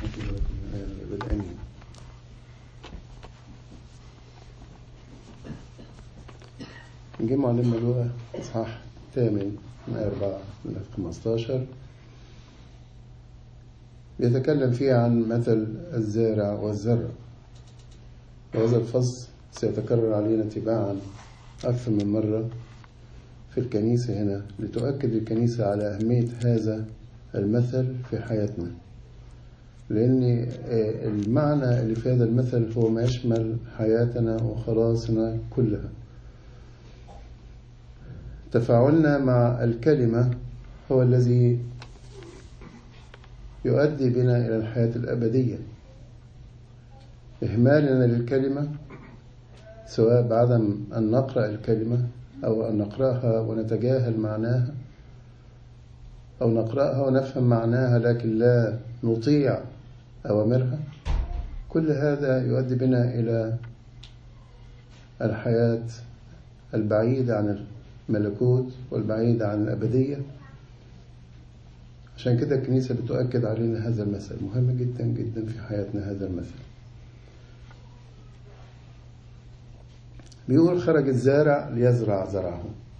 بالأمين نجي معلمنا لغة إصحاح ثامن من أربعة من 15 بيتكلم فيه عن مثل الزارع والزرع وهذا الفصل سيتكرر علينا تباعا أكثر من مرة في الكنيسة هنا لتؤكد الكنيسة على أهمية هذا المثل في حياتنا لأن المعنى اللي في هذا المثل هو ما يشمل حياتنا وخلاصنا كلها تفاعلنا مع الكلمة هو الذي يؤدي بنا إلى الحياة الأبدية إهمالنا للكلمة سواء بعدم أن نقرأ الكلمة أو أن نقرأها ونتجاهل معناها أو نقرأها ونفهم معناها لكن لا نطيع أوامرها كل هذا يؤدي بنا إلى الحياة البعيدة عن الملكوت والبعيدة عن الأبدية عشان كده الكنيسة بتؤكد علينا هذا المثل مهم جدا جدا في حياتنا هذا المثل بيقول خرج الزارع ليزرع زرعه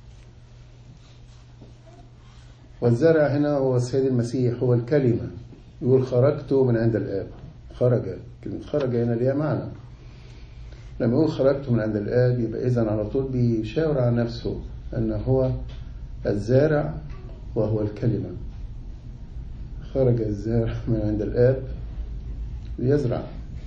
والزرع هنا هو السيد المسيح هو الكلمة يقول خرجت من عند الآب خرج كلمة خرج هنا ليها معنى لما يقول خرجت من عند الآب يبقى إذا على طول بيشاور على نفسه أن هو الزارع وهو الكلمة خرج الزارع من عند الآب ليزرع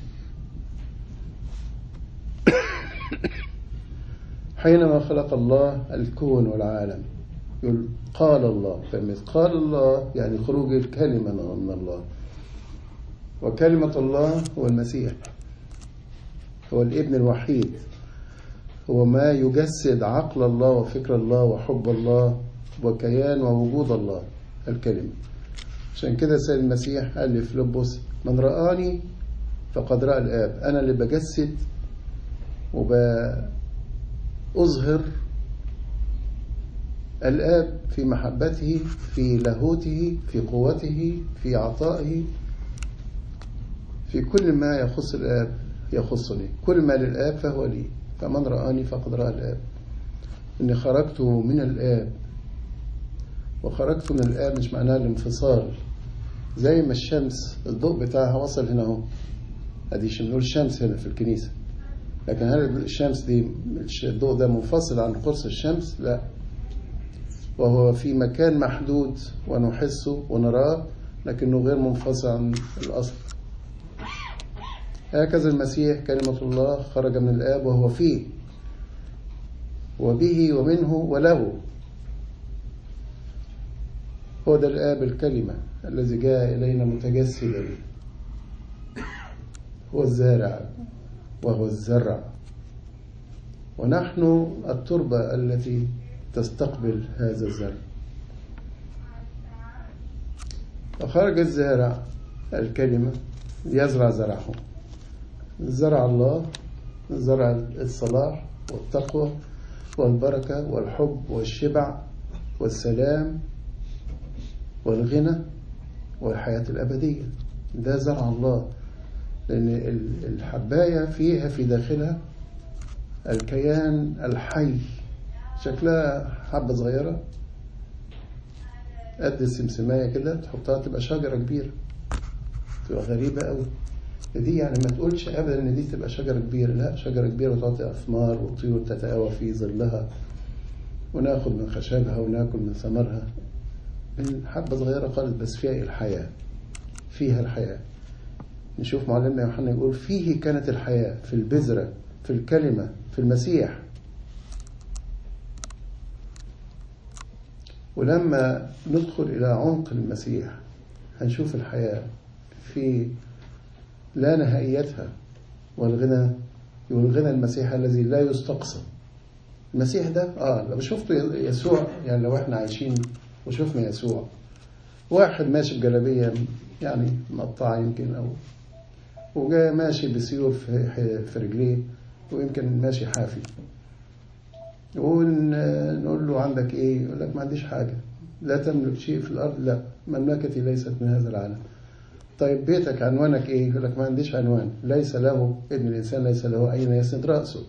حينما خلق الله الكون والعالم يقول قال الله فمثل قال الله يعني خروج الكلمة من الله وكلمة الله هو المسيح هو الابن الوحيد هو ما يجسد عقل الله وفكر الله وحب الله وكيان ووجود الله الكلمة عشان كده السيد المسيح قال لفيلبس من رآني فقد رأى الآب أنا اللي بجسد وبأظهر الآب في محبته في لاهوته في قوته في عطائه في كل ما يخص الآب يخصني كل ما للآب فهو لي فمن رآني فقد رأى الآب إني خرجت من الآب وخرجت من الآب مش معناها الانفصال زي ما الشمس الضوء بتاعها وصل هنا اهو ادي بنقول الشمس هنا في الكنيسة لكن هل الشمس دي الضوء ده منفصل عن قرص الشمس لا وهو في مكان محدود ونحسه ونراه لكنه غير منفصل عن الأصل هكذا المسيح كلمة الله خرج من الآب وهو فيه وبه ومنه وله هو ده الآب الكلمة الذي جاء إلينا متجسدا هو الزارع وهو الزرع ونحن التربة التي تستقبل هذا الزرع وخرج الزارع الكلمة يزرع زرعه زرع الله زرع الصلاح والتقوى والبركة والحب والشبع والسلام والغنى والحياة الأبدية ده زرع الله لأن الحباية فيها في داخلها الكيان الحي شكلها حبة صغيرة قد السمسماية كده تحطها تبقى شجرة كبيرة تبقى غريبة قوي دي يعني ما تقولش ابدا ان دي تبقى شجره كبيره لا شجره كبيره وتعطي اثمار وطيور تتآوى في ظلها وناخد من خشبها وناكل من ثمرها حبه صغيره خالص بس فيها الحياه فيها الحياه نشوف معلمنا يوحنا يقول فيه كانت الحياه في البذره في الكلمه في المسيح ولما ندخل الى عمق المسيح هنشوف الحياه في لا نهائيتها والغنى يقول الغنى المسيح الذي لا يستقصى المسيح ده اه لو شفتوا يسوع يعني لو احنا عايشين وشفنا يسوع واحد ماشي بجلابيه يعني مقطعه يمكن او وجاي ماشي بسيوف في رجليه ويمكن ماشي حافي ونقول له عندك ايه يقول لك ما عنديش حاجه لا تملك شيء في الارض لا مملكتي ليست من هذا العالم طيب بيتك عنوانك ايه يقول لك ما عنديش عنوان ليس له ابن الانسان ليس له اين يسند راسه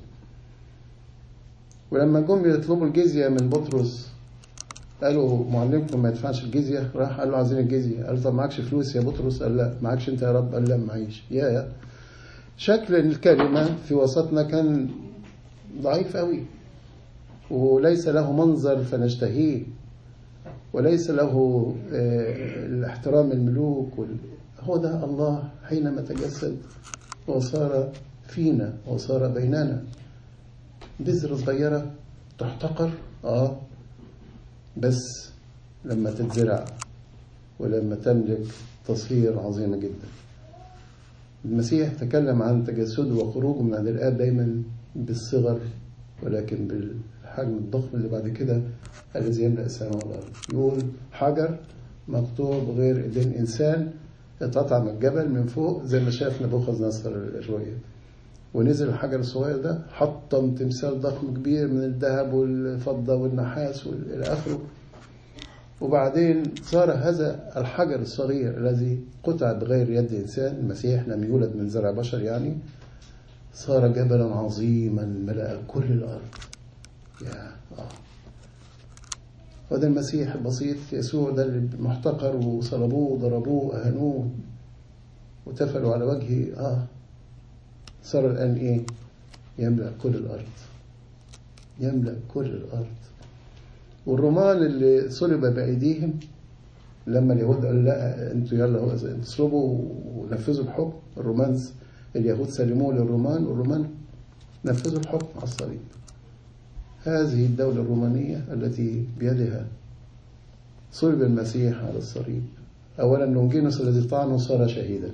ولما جم يطلبوا الجزيه من بطرس قالوا معلمكم ما يدفعش الجزيه راح قال له عايزين الجزيه قال له طب معكش فلوس يا بطرس قال لا معكش انت يا رب قال لا معيش يا يا شكل الكلمه في وسطنا كان ضعيف قوي وليس له منظر فنشتهيه وليس له الاحترام الملوك هو ده الله حينما تجسد وصار فينا وصار بيننا بذرة صغيرة تحتقر اه بس لما تتزرع ولما تملك تصهير عظيمة جدا المسيح تكلم عن تجسده وخروجه من عند الآب دايما بالصغر ولكن بالحجم الضخم اللي بعد كده الذي يملأ السماء والأرض يقول حجر مقطوع بغير ايدين انسان اتقطع من الجبل من فوق زي ما شاف نبوخذ نصر الروايه ونزل الحجر الصغير ده حطم تمثال ضخم كبير من الذهب والفضه والنحاس والى اخره وبعدين صار هذا الحجر الصغير الذي قطع بغير يد انسان المسيح لم يولد من زرع بشر يعني صار جبلا عظيما ملأ كل الارض يا آه. وده المسيح البسيط يسوع ده اللي محتقر وصلبوه وضربوه أهنوه وتفلوا على وجهه آه صار الآن إيه يملأ كل الأرض يملأ كل الأرض والرومان اللي صلب بأيديهم لما اليهود قالوا لا انتوا يلا اصلبوا ونفذوا الحكم الرومان اليهود سلموه للرومان والرومان نفذوا الحكم على الصليب هذه الدولة الرومانية التي بيدها صلب المسيح على الصليب أولا لونجينوس الذي طعنه صار شهيدا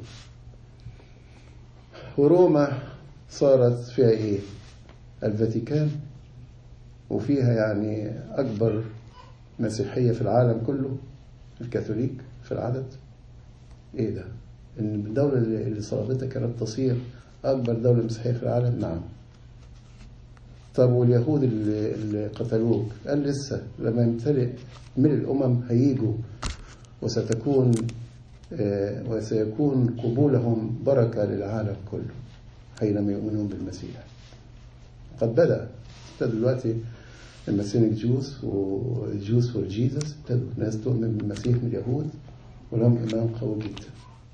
وروما صارت فيها إيه الفاتيكان وفيها يعني أكبر مسيحية في العالم كله الكاثوليك في العدد إيه ده إن الدولة اللي صلبتها كانت تصير أكبر دولة مسيحية في العالم نعم طب واليهود اللي, اللي قتلوك قال لسه لما يمتلئ من الأمم هيجوا وستكون آه وسيكون قبولهم بركة للعالم كله حينما يؤمنون بالمسيح قد بدأ ابتدوا دلوقتي المسينيك جوز والجوز فور جيزس ابتدوا ناس تؤمن بالمسيح من اليهود ولهم إيمان قوي جدا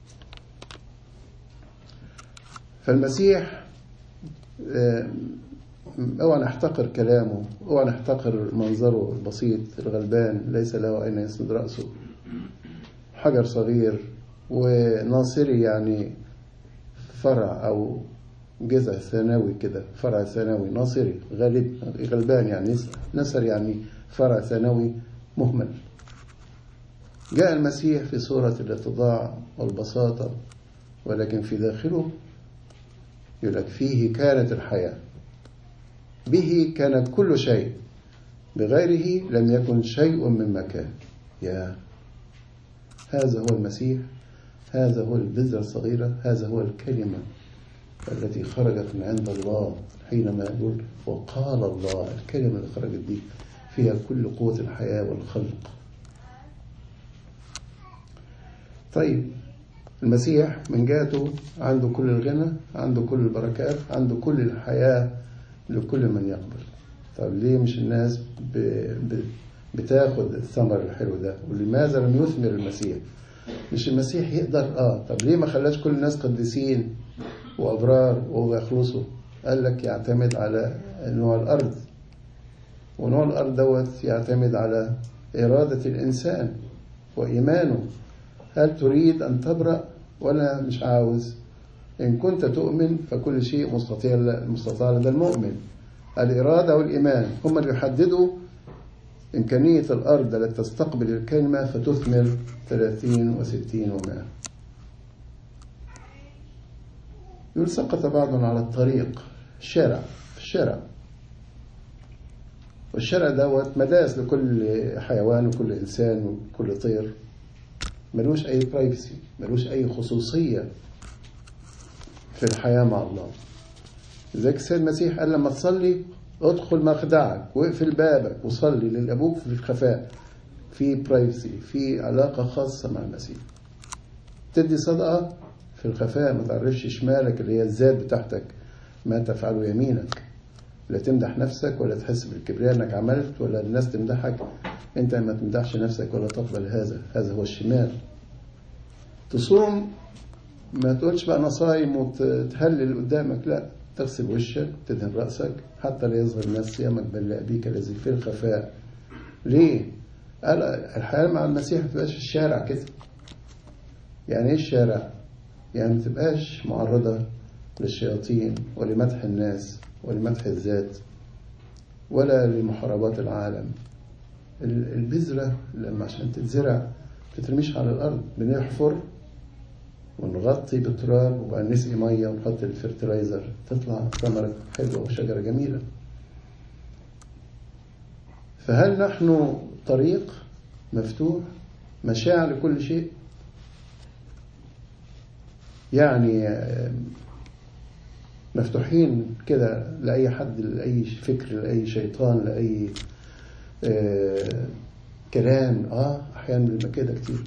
فالمسيح آه اوعى نحتقر كلامه اوعى نحتقر منظره البسيط الغلبان ليس له اين يسند راسه حجر صغير وناصري يعني فرع او جذع ثانوي كده فرع ثانوي ناصري غالب غلبان يعني نسر يعني فرع ثانوي مهمل جاء المسيح في صورة الاتضاع والبساطة ولكن في داخله يقول لك فيه كانت الحياه به كان كل شيء بغيره لم يكن شيء من مكان يا هذا هو المسيح هذا هو البذرة الصغيرة هذا هو الكلمة التي خرجت من عند الله حينما يقول وقال الله الكلمة اللي خرجت دي فيها كل قوة الحياة والخلق طيب المسيح من جهته عنده كل الغنى عنده كل البركات عنده كل الحياة لكل من يقبل طب ليه مش الناس ب... ب... بتاخد الثمر الحلو ده ولماذا لم يثمر المسيح مش المسيح يقدر اه طب ليه ما خلاش كل الناس قديسين وابرار ويخلصوا قال لك يعتمد على نوع الارض ونوع الارض دوت يعتمد على اراده الانسان وايمانه هل تريد ان تبرأ ولا مش عاوز إن كنت تؤمن فكل شيء مستطيع مستطاع لدى المؤمن الإرادة والإيمان هم اللي يحددوا إمكانية الأرض التي تستقبل الكلمة فتثمر 30 وستين ومائة يقول سقط بعض على الطريق الشارع في الشارع والشارع دوت مداس لكل حيوان وكل إنسان وكل طير ملوش أي برايفسي ملوش أي خصوصية في الحياة مع الله لذلك السيد المسيح قال لما تصلي ادخل مخدعك واقفل بابك وصلي للأبوك في الخفاء في برايفسي في علاقة خاصة مع المسيح تدي صدقة في الخفاء ما تعرفش شمالك اللي هي الذات بتاعتك ما تفعله يمينك لا تمدح نفسك ولا تحس بالكبرياء انك عملت ولا الناس تمدحك انت ما تمدحش نفسك ولا تقبل هذا هذا هو الشمال تصوم ما تقولش بقى انا صايم وتهلل قدامك لا تغسل وشك تدهن راسك حتى لا يظهر الناس صيامك بل لابيك الذي في الخفاء ليه؟ قال الحياه مع المسيح ما تبقاش في الشارع كده يعني ايه الشارع؟ يعني ما تبقاش معرضه للشياطين ولمدح الناس ولمدح الذات ولا لمحاربات العالم البذرة لما عشان تتزرع تترميش على الأرض بنحفر ونغطي بالتراب وبعدين نسقي مية ونحط الفرتلايزر تطلع ثمرة حلوة وشجرة جميلة فهل نحن طريق مفتوح مشاع لكل شيء يعني مفتوحين كده لأي حد لأي فكر لأي شيطان لأي آه كلام اه احيانا بيبقى كده كتير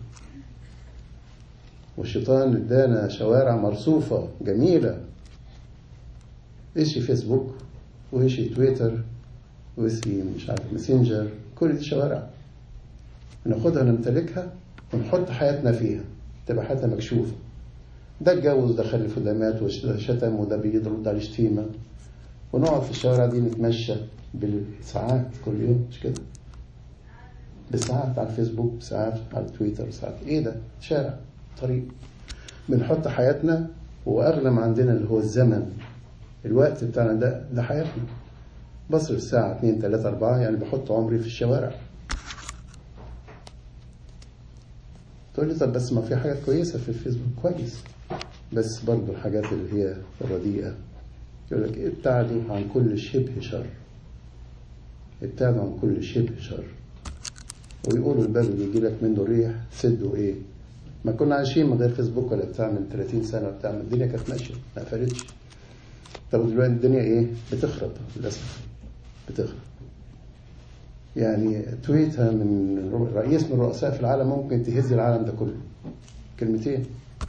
والشيطان ادانا شوارع مرصوفة جميلة ايش فيسبوك وايش تويتر وايش مش عارف ماسنجر كل دي شوارع ناخدها نمتلكها ونحط حياتنا فيها تبقى حياتنا مكشوفة ده اتجوز ده خلف وده مات وده شتم وده بيضرب ده الشتيمة ونقعد في الشوارع دي نتمشى بالساعات كل يوم مش كده بالساعات على الفيسبوك ساعات على التويتر ساعات ايه ده شارع طريق بنحط حياتنا واغلى ما عندنا اللي هو الزمن الوقت بتاعنا ده ده حياتنا بصرف ساعة اتنين تلاتة أربعة يعني بحط عمري في الشوارع تقول لي طب بس ما في حاجات كويسة في الفيسبوك كويس بس برضو الحاجات اللي هي الرديئة يقول لك ابتعدوا عن كل شبه شر ابتعدوا عن كل شبه شر ويقولوا الباب اللي يجي لك منه ريح سده ايه ما كنا عايشين من غير فيسبوك ولا بتاع من 30 سنه بتاع الدنيا كانت ماشيه ما قفلتش طب دلوقتي الدنيا ايه بتخرب للاسف بتخرب يعني تويتها من رئيس من الرؤساء في العالم ممكن تهز العالم ده كله كلمتين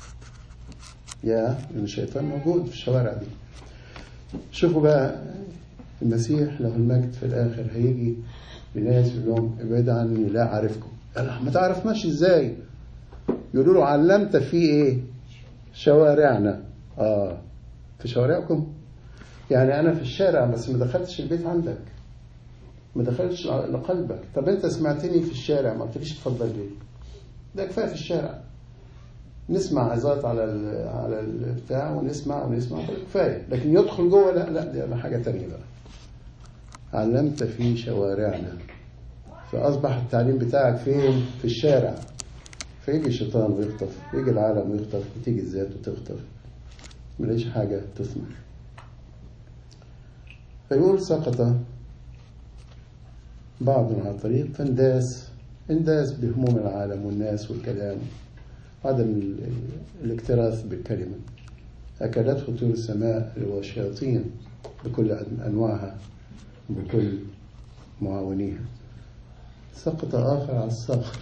يا ان الشيطان موجود في الشوارع دي شوفوا بقى المسيح له المجد في الاخر هيجي لناس يقول لهم ابعد عني لا اعرفكم ما تعرفناش ازاي يقولوا له علمت في ايه شوارعنا اه في شوارعكم يعني انا في الشارع بس ما دخلتش البيت عندك ما دخلتش لقلبك طب انت سمعتني في الشارع ما قلتليش اتفضل ليه ده كفايه في الشارع نسمع عظات على ال على البتاع ونسمع ونسمع كفايه لكن يدخل جوه لا لا دي حاجه تانية بقى علمت في شوارعنا فأصبح التعليم بتاعك فين؟ في الشارع فيجي الشيطان ويخطف يجي العالم ويخطف وتيجي الذات وتخطف ملاقيش حاجة تثمر فيقول سقط بعض على الطريق فانداس انداس بهموم العالم والناس والكلام عدم الاكتراث بالكلمة أكلته طيور السماء اللي هو الشياطين بكل أنواعها بكل معاونيها سقط آخر على الصخر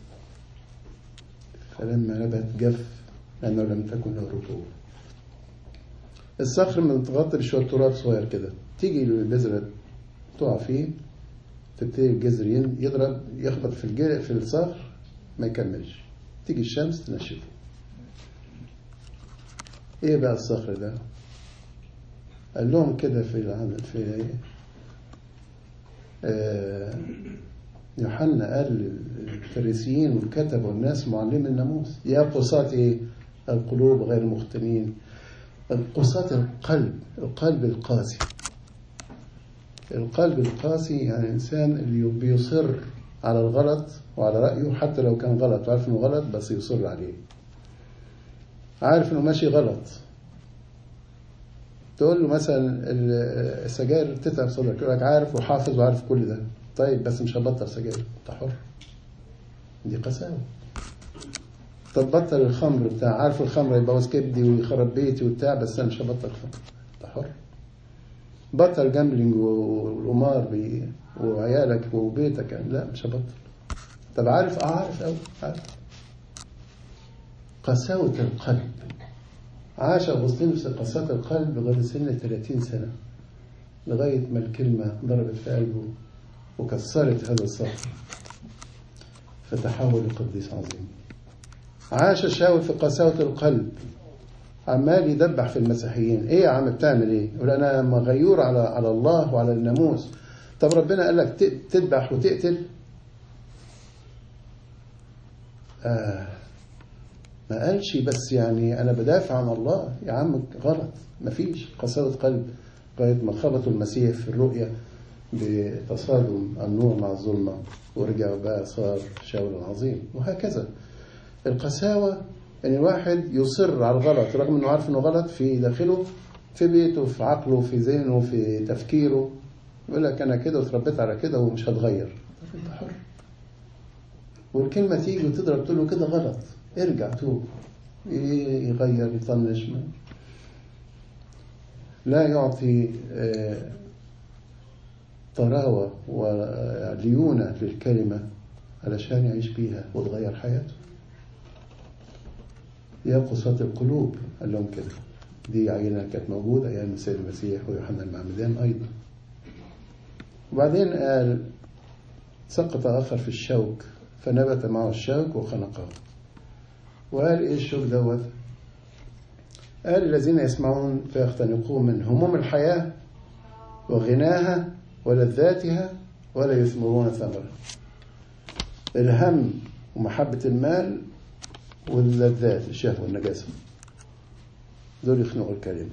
فلما نبت جف لأنه لم تكن له رطوبة الصخر متغطي بشوية تراب صغير كده تيجي البذرة تقع فيه تبتدي الجذر يضرب يخبط في في الصخر ما يكملش تيجي الشمس تنشفه ايه بقى الصخر ده قال لهم كده في في آه يوحنا قال للفريسيين والكتبة والناس معلمين الناموس يا قصاة ايه القلوب غير المختنين قصاة القلب القلب القاسي القلب القاسي يعني إنسان اللي بيصر على الغلط وعلى رأيه حتى لو كان غلط وعارف إنه غلط بس يصر عليه عارف إنه ماشي غلط تقول له مثلا السجاير تتعب صدرك يقول لك عارف وحافظ وعارف كل ده طيب بس مش هبطل سجاير انت حر دي قساوة طب بطل الخمر بتاع عارف الخمر يبوظ كبدي ويخرب بيتي وبتاع بس انا مش هبطل خمر انت حر بطل جامبلينج والقمار بي وعيالك وبيتك يعني لا مش هبطل طب عارف اه عارف قوي عارف قساوة القلب عاش أغسطينوس قساوة القلب لغاية سن 30 سنة لغاية ما الكلمة ضربت في قلبه وكسرت هذا الصخر فتحول لقديس عظيم عاش شاول في قساوة القلب عمال يدبح في المسيحيين ايه يا عم بتعمل ايه يقول انا مغيور على على الله وعلى الناموس طب ربنا قال لك تذبح وتقتل آه ما قالش بس يعني انا بدافع عن الله يا عم غلط مفيش قساوة قلب لغاية ما خبطوا المسيح في الرؤية بتصادم النور مع الظلمة ورجع بقى صار شاول العظيم وهكذا القساوة ان الواحد يصر على الغلط رغم انه عارف انه غلط في داخله في بيته في عقله في ذهنه في تفكيره يقول لك انا كده وتربيت على كده ومش هتغير طب انت حر والكلمه تيجي وتضرب تقول له كده غلط ارجع توب يغير يطنش لا يعطي طراوة وليونة للكلمة علشان يعيش بيها وتغير حياته يا قساة القلوب قال لهم كده دي عينة كانت موجودة أيام السيد المسيح ويوحنا المعمدان أيضا وبعدين قال سقط آخر في الشوك فنبت معه الشوك وخنقه وقال إيه الشوك دوت قال الذين يسمعون فيختنقون من هموم الحياة وغناها ولذاتها ولا يثمرون ثمرها الهم ومحبة المال واللذات الشهوة والنجاسة دول يخنقوا الكلمة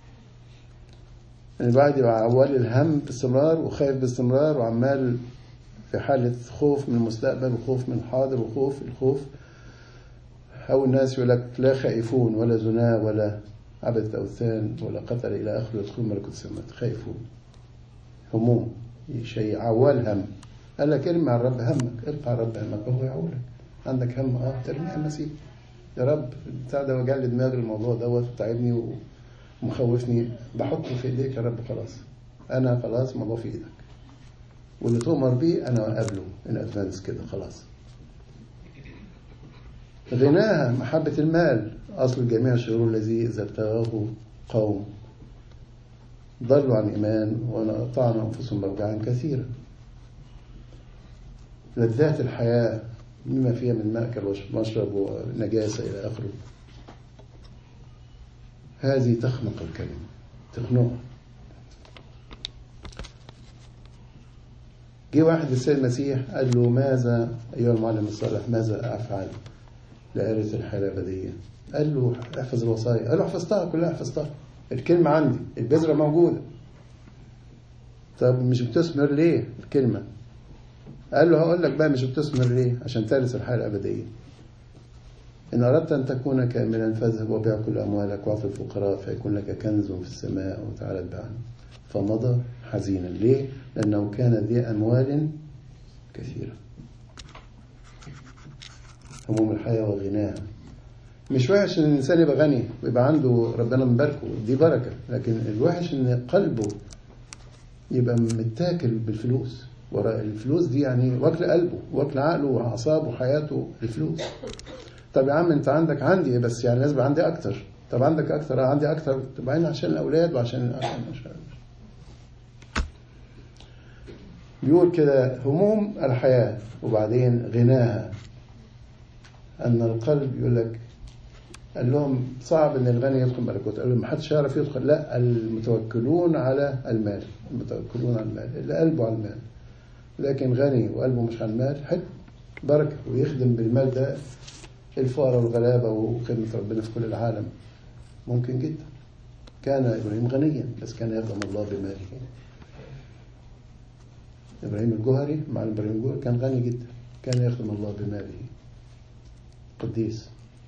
يعني الواحد يبقى عوال الهم باستمرار وخايف باستمرار وعمال في حالة خوف من المستقبل وخوف من الحاضر وخوف الخوف أو الناس يقول لك لا خائفون ولا زنا ولا عبدة أوثان ولا قتل إلى آخره يدخلون ملكوت السماوات خايفون هموم شيء عوال هم قال لك ارمي على الرب همك ارفع الرب همك وهو يعولك عندك هم اه ترمي المسيح يا رب بتاع ده وجع لي دماغي الموضوع دوت وتعبني ومخوفني بحطه في ايديك يا رب خلاص انا خلاص الموضوع في ايدك واللي تؤمر بيه انا قابله ان ادفانس كده خلاص غناها محبة المال أصل جميع الشرور الذي إذا ابتغاه قوم ضلوا عن إيمان وطعنوا أنفسهم بوجعا كثيرا لذات الحياة مما فيها من مأكل ومشرب ونجاسة إلى آخره هذه تخنق الكلمة تخنقها جه واحد للسيد المسيح قال له ماذا أيها المعلم الصالح ماذا أفعل لأرث الحياة الأبدية قال له احفظ الوصايا قال له حفظتها كلها حفظتها الكلمة عندي البذرة موجودة طب مش بتثمر ليه الكلمة قال له هقول لك بقى مش بتثمر ليه عشان ترث الحياة الأبدية إن أردت أن تكون كاملا فاذهب وبيع كل أموالك واعطي الفقراء فيكون لك كنز في السماء وتعالى اتبعني فمضى حزينا ليه؟ لأنه كان ذي أموال كثيرة هموم الحياة وغناها مش وحش ان الانسان يبقى غني ويبقى عنده ربنا مباركه دي بركه لكن الوحش ان قلبه يبقى متاكل بالفلوس وراء الفلوس دي يعني واكل قلبه واكل عقله واعصابه وحياته الفلوس طب يا عم انت عندك عندي بس يعني لازم عندي اكتر طب عندك اكتر عندي اكتر طب عشان الاولاد وعشان عشان عشان بيقول كده هموم الحياه وبعدين غناها ان القلب يقول لك قال لهم صعب ان الغني يدخل ملكوت قال لهم ما حدش يعرف يدخل لا المتوكلون على المال المتوكلون على المال اللي قلبه على المال لكن غني وقلبه مش على المال حلو بركه ويخدم بالمال ده الفقراء والغلابه وخدمه ربنا في كل العالم ممكن جدا كان ابراهيم غنيا بس كان يخدم الله بماله ابراهيم الجوهري مع ابراهيم الجوهري كان غني جدا كان يخدم الله بماله قديس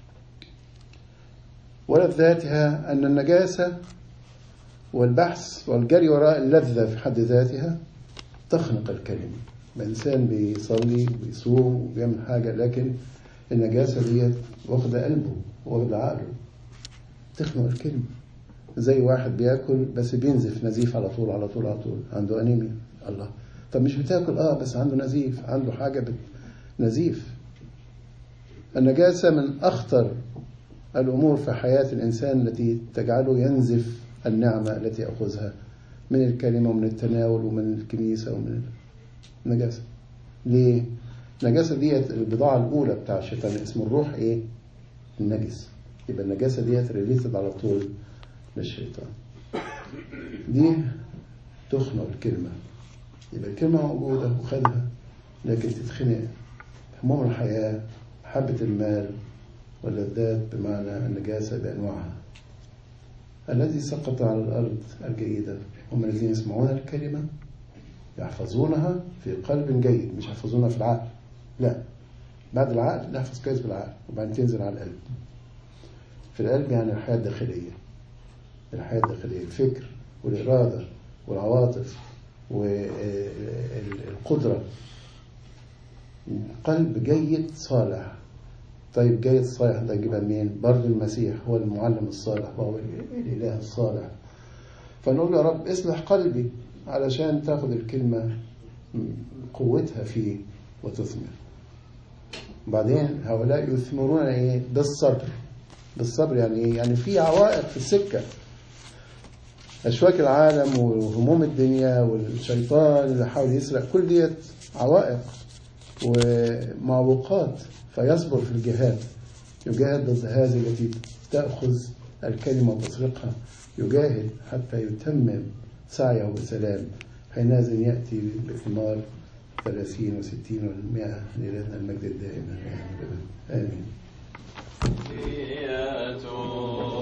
ولذاتها أن النجاسة والبحث والجري وراء اللذة في حد ذاتها تخنق الكلمة الإنسان بيصلي وبيصوم وبيعمل حاجة لكن النجاسة ديت واخدة قلبه واخدة عقله تخنق الكلمة زي واحد بياكل بس بينزف نزيف على طول على طول على طول عنده أنيميا الله طب مش بتاكل اه بس عنده نزيف عنده حاجة بت... نزيف النجاسة من أخطر الأمور في حياة الإنسان التي تجعله ينزف النعمة التي يأخذها من الكلمة ومن التناول ومن الكنيسة ومن النجاسة ليه؟ النجاسة ديت البضاعة الأولى بتاع الشيطان اسم الروح إيه؟ النجس يبقى النجاسة ديت ريليتد على طول للشيطان دي تخنق الكلمة يبقى الكلمة موجودة وخدها لكن تتخنق هموم الحياة محبة المال واللذات بمعنى النجاسة بأنواعها الذي سقط على الأرض الجيدة هم الذين يسمعون الكلمة يحفظونها في قلب جيد مش يحفظونها في العقل لا بعد العقل نحفظ كويس بالعقل وبعدين تنزل على القلب في القلب يعني الحياة الداخلية الحياة الداخلية الفكر والإرادة والعواطف والقدرة قلب جيد صالح طيب جيد صالح ده يجيبها منين؟ برضه المسيح هو المعلم الصالح وهو الإله الصالح فنقول يا رب اصلح قلبي علشان تاخد الكلمة قوتها فيه وتثمر بعدين هؤلاء يثمرون ايه بالصبر بالصبر يعني ايه يعني في عوائق في السكه اشواك العالم وهموم الدنيا والشيطان اللي حاول يسرق كل ديت عوائق ومعوقات فيصبر في الجهاد يجاهد ضد هذه التي تأخذ الكلمة وتسرقها يجاهد حتى يتمم سعيه بسلام حينئذ يأتي بثمار ثلاثين وستين والمئة لإلهنا المجد الدائم آمين آمين